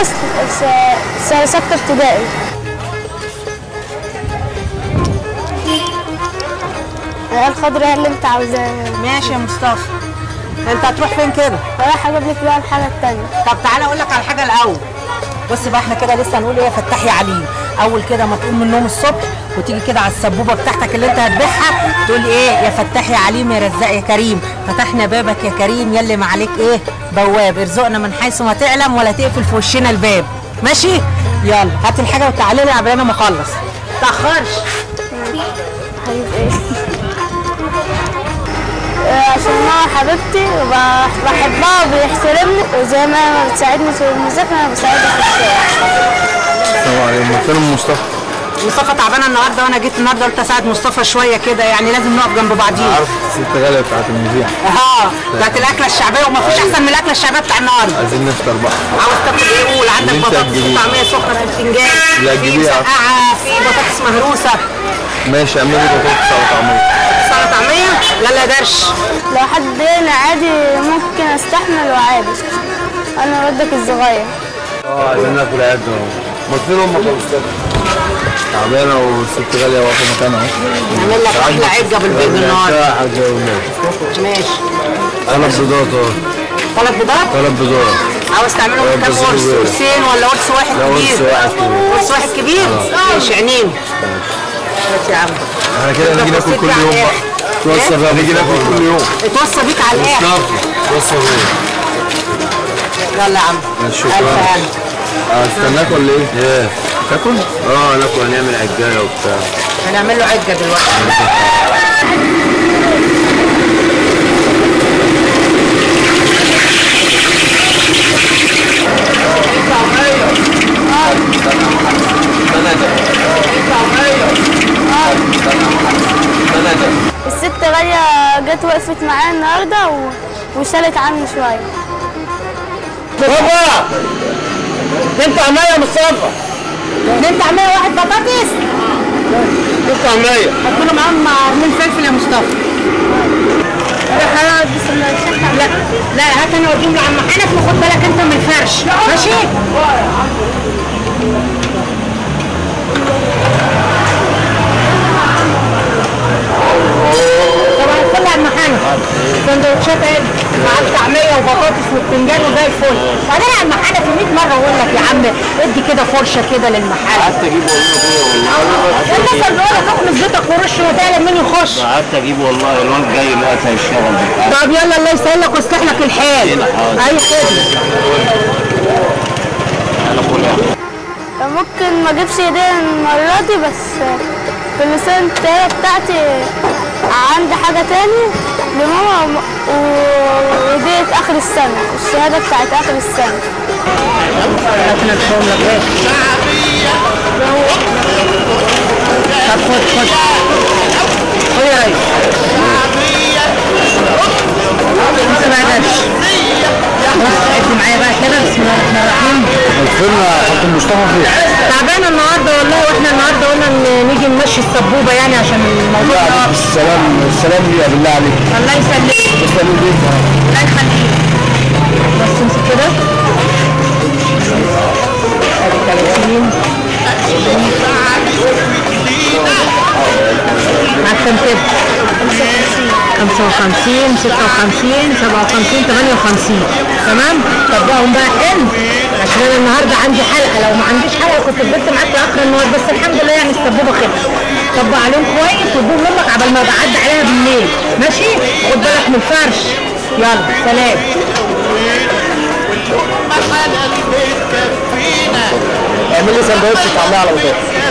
فصل س- سنة ستة ابتدائي الخضرا هي اللي انت عاوزاها ماشي يا مصطفى انت هتروح فين كده رايح اجيب لك بقى الحاجة التانية طب تعالى اقول لك على حاجه الاول بص بقى احنا كده لسه هنقول ايه فتحي عليم اول كده ما تقوم من النوم الصبح وتيجي كده على السبوبه بتاعتك اللي انت هتبيعها تقول ايه يا فتحي عليم يا رزاق يا كريم فتحنا بابك يا كريم يلي ما عليك ايه بواب ارزقنا من حيث ما تعلم ولا تقفل في وشنا الباب ماشي يلا هات الحاجه وتعالى لي قبل ما اخلص تاخرش هجيب ايه آه، عشان ماما حبيبتي وبحبها وبيحترمني وزي ما هي بتساعدني في المذاكرة انا بساعدها في الشارع السلام عليكم فين مصطفى؟ مصطفى تعبانه النهارده وانا جيت النهارده قلت اساعد مصطفى شويه كده يعني لازم نقف جنب بعضينا عارف الست غالية بتاعت المذيع اه بتاعت الاكله الشعبيه وما فيش احسن من الاكله الشعبيه بتاع النهارده عايزين نفطر بقى عاوز تاكل ايه قول عندك اللي انت بطاطس هتجيبيه. طعميه سخنه بتنجان لا، في تجيبيه يا عم. مسقعه في بطاطس مهروسه ماشي اعملي بطاطس على طعمية سلطه طعميه لا لا درش لو حد ضايقني عادي ممكن استحمل وعادي انا ودك الصغير اه عايزين ناكل عيد اهو ما فين امك يا استاذ؟ تعبانة والست غالية واقفة مكانها اهو نعمل لك احلى عجه بالبيض النهارده حاجة وماشي ماشي ثلاث بيضات اهو ثلاث بيضات ثلاث بيضات عاوز تعملهم ثلاث كام بيضات قرص كبيرة. قرصين ولا قرص واحد لا كبير قرص واحد كبير قرص واحد كبير ماشي عينين ماشي يا عم احنا كده نيجي ناكل كل يوم بقى توصل بقى نيجي ناكل كل يوم اتوصى بيك على الاخر توصل بقى يلا يا عم شكرا. ألف هنا. استناك ولا ايه؟ ايه تاكل؟ اه ناكل هنعمل عجايه وبتاع هنعمل له عجه دلوقتي الست غالية جت وقفت معايا النهاردة و... وشالت عني شوية بابا انت عمايه يا مصطفى انت عمايه واحد بطاطس انت عمايه حط له معاهم عرمين فلفل يا مصطفى انا بس لا لا هات انا اوديهم لعم حنف وخد بالك انت من الفرش ماشي طبعا الفل عم حنف سندوتشات ايه معاك طعميه وبطاطس وبتنجان وزي الفل بعدين يا عم حنف 100 مره اقول لك يا عم ادي كده فرشه كده للمحل قعدت اجيب والله الناس اللي بيقول لك اخلص بيتك ورش وتعلم مين يخش قعدت اجيب والله الواد جاي لقيت هيشتغل طب يلا الله يسهل لك ويصلح لك الحال اي خدمه ممكن ما اجيبش هدية المرة دي بس في اللسان التانية بتاعتي عندي حاجة تاني لماما وم- وهدية آخر السنة الشهادة بتاعت آخر السنة ربنا يكرم لك ايه طب خد خد خد يا ريس لسه ما عدتش بص عد معايا بقى كده بسم الله الرحمن الرحيم الفيلم حط مصطفى فيه تعبانه النهارده والله واحنا النهارده قلنا ان نيجي نمشي السبوبه يعني عشان الموضوع ده السلام السلام ليا بالله عليك الله يسلمك تسلم بيك الله يخليك بس امسك كده ادي 30 معاك كام كده؟ 55 56 57 58 تمام؟ طبقهم بقى حلو عشان انا النهارده عندي حلقه لو ما عنديش حلقه كنت فضلت معاك لاخر النهار بس الحمد لله يعني السبوبه خلصت طبق عليهم كويس وادوهم لامك عبال ما بعدي عليها بالليل ماشي؟ خد بالك من الفرش يلا سلام اعمل لي سندوتش طعميه على بطاطس